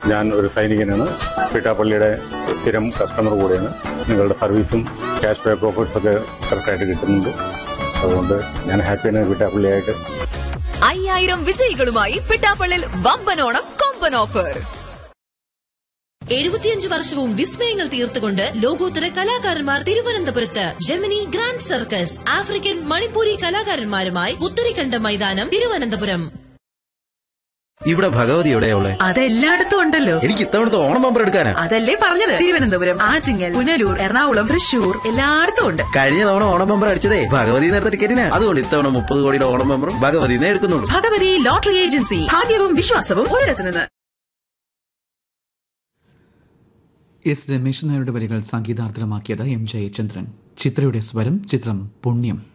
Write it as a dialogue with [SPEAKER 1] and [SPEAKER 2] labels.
[SPEAKER 1] ഞാൻ ഒരു സൈനികനാണ് പിട്ടാപ്പള്ളിയുടെ സ്ഥിരം കസ്റ്റമർ കൂടിയാണ് നിങ്ങളുടെ സർവീസും ക്യാഷ് ബാക്ക് ഓഫേഴ്സ് ഒക്കെ കറക്റ്റായിട്ട് കിട്ടുന്നുണ്ട് അതുകൊണ്ട് ഞാൻ ഹാപ്പിയാണ് പിട്ടാപ്പള്ളിയായിട്ട്
[SPEAKER 2] അയ്യായിരം വിജയികളുമായി പിട്ടാപ്പള്ളിൽ വമ്പനോണം കൊമ്പൻ ഓഫർ
[SPEAKER 3] എഴുപത്തിയഞ്ച് വർഷവും വിസ്മയങ്ങൾ തീർത്തുകൊണ്ട് ലോകോത്തര കലാകാരന്മാർ തിരുവനന്തപുരത്ത് Gemini grand circus African Manipuri കലാകാരന്മാരുമായി പുത്തരിക്കണ്ട മൈതാനം തിരുവനന്തപുരം
[SPEAKER 4] ഇവിടെ ഭഗവതി എവിടെയാ ഉള്ളെ
[SPEAKER 5] അതെല്ലായിടത്തും ഉണ്ടല്ലോ
[SPEAKER 4] എനിക്ക് ഇത്തവണത്തെ ഓണം ബമ്പർ എടുക്കാനാ
[SPEAKER 5] അതല്ലേ പറഞ്ഞത് തിരുവനന്തപുരം ആറ്റിങ്ങൽ പുനലൂർ എറണാകുളം തൃശൂർ എല്ലായിടത്തും ഉണ്ട്
[SPEAKER 4] കഴിഞ്ഞ തവണ ഓണം ബമ്പർ അടിച്ചതേ ഭഗവതി നേരത്തെ ടിക്കറ്റിനാ അതുകൊണ്ട് ഇത്തവണ മുപ്പത് കോടിയുടെ ഓണം ബമ്പറും ഭഗവതിനെ എടുക്കുന്നുള്ളൂ
[SPEAKER 5] ഭഗവതി ലോട്ടറി ഏജൻസി ഭാഗ്യവും വിശ്വാസവും ഒരിടത്തു നിന്ന്
[SPEAKER 6] എസ് രമേശൻ നായരുടെ വരികൾ സംഗീതാർത്ഥമാക്കിയത് എം ജയചന്ദ്രൻ ചിത്രയുടെ സ്വരം ചിത്രം പുണ്യം